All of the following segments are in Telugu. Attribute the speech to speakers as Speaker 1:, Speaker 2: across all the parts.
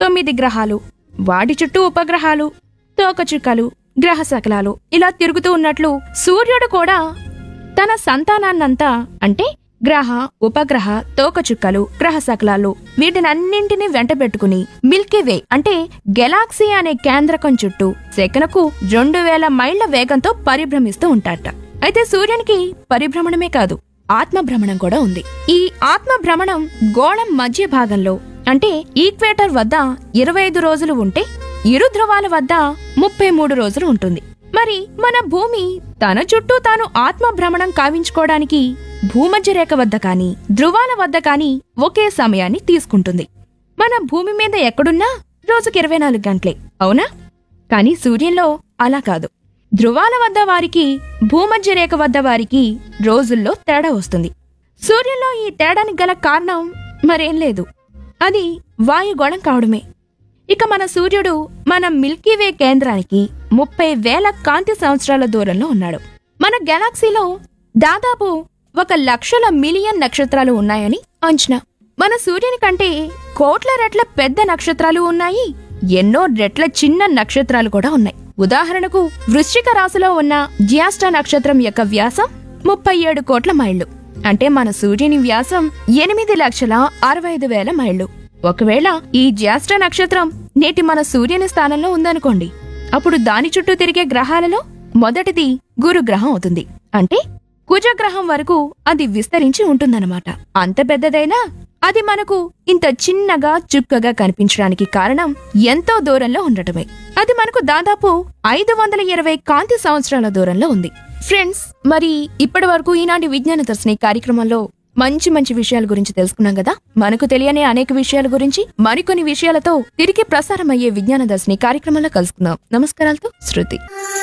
Speaker 1: తొమ్మిది గ్రహాలు వాటి చుట్టూ ఉపగ్రహాలు తోకచుక్కలు గ్రహ శకలాలు ఇలా తిరుగుతూ ఉన్నట్లు సూర్యుడు కూడా తన సంతానాన్నంతా అంటే గ్రహ ఉపగ్రహ తోకచుక్కలు గ్రహ శకలాలు వీటినన్నింటినీ వెంట పెట్టుకుని మిల్కీ వే అంటే గెలాక్సీ అనే కేంద్రకం చుట్టూ సెకనుకు రెండు వేల మైళ్ల వేగంతో పరిభ్రమిస్తూ ఉంటాడట అయితే సూర్యునికి పరిభ్రమణమే కాదు ఆత్మభ్రమణం కూడా ఉంది ఈ ఆత్మభ్రమణం గోళం మధ్య భాగంలో అంటే ఈక్వేటర్ వద్ద ఇరవై ఐదు రోజులు ఉంటే ఇరు ధ్రువాల వద్ద ముప్పై మూడు రోజులు ఉంటుంది మరి మన భూమి తన చుట్టూ తాను ఆత్మభ్రమణం కావించుకోవడానికి భూమధ్య రేఖ వద్ద కాని ధ్రువాల వద్ద కాని ఒకే సమయాన్ని తీసుకుంటుంది మన భూమి మీద ఎక్కడున్నా రోజుకి ఇరవై నాలుగు గంటలే అవునా కానీ సూర్యంలో అలా కాదు ధ్రువాల వద్ద వారికి భూమధ్య రేఖ వద్ద వారికి రోజుల్లో తేడా వస్తుంది సూర్యుల్లో ఈ తేడానికి గల కారణం మరేం లేదు అది వాయుగోళం కావడమే ఇక మన సూర్యుడు మన మిల్కీవే కేంద్రానికి ముప్పై వేల కాంతి సంవత్సరాల దూరంలో ఉన్నాడు మన గెలాక్సీలో దాదాపు ఒక లక్షల మిలియన్ నక్షత్రాలు ఉన్నాయని అంచనా మన సూర్యుని కంటే కోట్ల రెట్ల పెద్ద నక్షత్రాలు ఉన్నాయి ఎన్నో రెట్ల చిన్న నక్షత్రాలు కూడా ఉన్నాయి ఉదాహరణకు వృశ్చిక రాశిలో ఉన్న జ్యేష్ఠ నక్షత్రం యొక్క వ్యాసం ముప్పై ఏడు కోట్ల మైళ్ళు అంటే మన సూర్యుని వ్యాసం ఎనిమిది లక్షల అరవై ఐదు వేల మైళ్ళు ఒకవేళ ఈ జ్యేష్ఠ నక్షత్రం నేటి మన సూర్యుని స్థానంలో ఉందనుకోండి అప్పుడు దాని చుట్టూ తిరిగే గ్రహాలలో మొదటిది గురు గ్రహం అవుతుంది అంటే కుజగ్రహం వరకు అది విస్తరించి ఉంటుందన్నమాట అంత పెద్దదైనా అది మనకు ఇంత చిన్నగా చుక్కగా కనిపించడానికి కారణం ఎంతో దూరంలో ఉండటమే అది మనకు దాదాపు ఐదు వందల ఇరవై కాంతి సంవత్సరాల దూరంలో ఉంది ఫ్రెండ్స్ మరి ఇప్పటి వరకు ఈనాటి విజ్ఞాన దర్శిని కార్యక్రమంలో మంచి మంచి విషయాల గురించి తెలుసుకున్నాం కదా మనకు తెలియని అనేక విషయాల గురించి మరికొన్ని విషయాలతో తిరిగి ప్రసారమయ్యే విజ్ఞాన దర్శిని కార్యక్రమంలో కలుసుకుందాం నమస్కారాలతో శృతి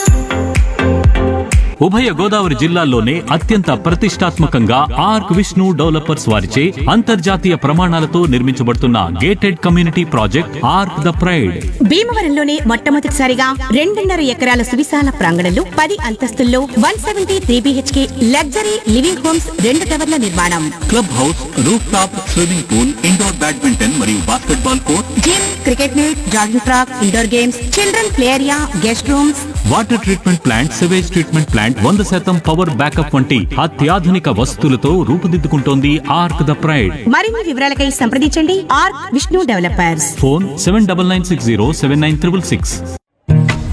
Speaker 2: ఉభయ గోదావరి జిల్లాల్లోనే అత్యంత ప్రతిష్టాత్మకంగా ఆర్క్ విష్ణు డెవలపర్స్ వారిచే అంతర్జాతీయ ప్రమాణాలతో నిర్మించబడుతున్న gated community project Arc the Pride
Speaker 3: భీమవరంలోనే మొట్టమొదటిసారిగా రెండున్నర ఎకరాల సువిశాల ప్రాంగణంలో పది అంతస్తుల్లో one seventy three BHK luxury living homes రెండు టవర్ల నిర్మాణం
Speaker 4: club house roof top swimming pool indoor badminton మరియు basketball court
Speaker 3: gym cricket net jogging track indoor games children play area guest rooms
Speaker 2: water treatment plant sewage treatment plant వంద శాతం పవర్ బ్యాకప్ వంటి అత్యాధునిక వసతులతో రూపుదిద్దుకుంటోంది ఆర్క్ ద ప్రైడ్
Speaker 3: మరిన్ని వివరాలకై సంప్రదించండి Arc Vishnu developers
Speaker 2: phone seven double nine six zero seven nine triple six